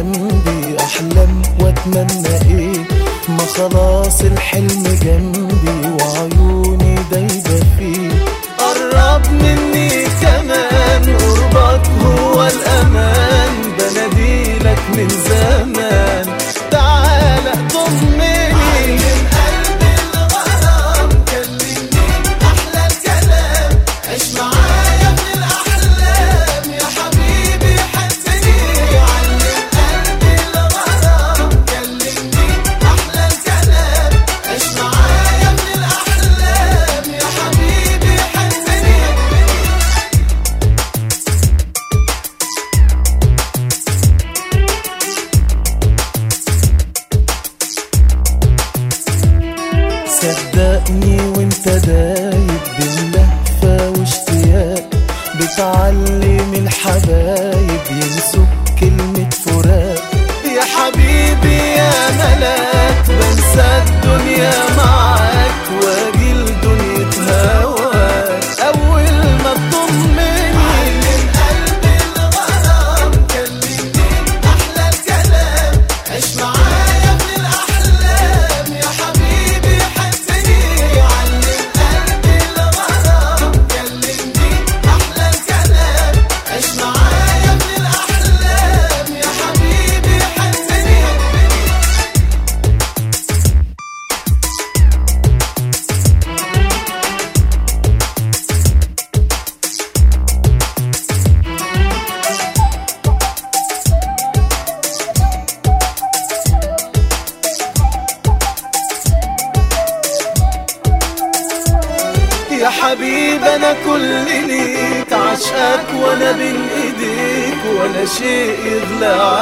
جنبي احلم واتمنى ايه ما خلاص الحلم جنبي وعيوني دايبه فيه قرب مني كمان قربك هو الامان بناديلك من زمان تعالى ضمني قلبي الغرام كلمني احلى الكلام عيش معايا من الاحلام يا حبيبي حسني علم قلبي الغرام كلمني احلى الكلام عيش معايا من الاحلام يا حبيبي حسني صدقني وانت دايب باللهفة واشتياق بتعلم الحبايب ينسوا كلمة فراق يا حبيبي يا ملاك بنسى الدنيا معاك واجي لدنيا هواك اول ما تضمني علم قلبي الغرام كلمني احلى الكلام عيش معايا من الاحلام يا حبيبي حسني علم قلبي الغرام كلمني احلى الكلام عيش معايا من الاحلام يا حبيبي حسني يا حبيب انا كل ليك عشقك وانا بين ايديك ولا شيء يغلى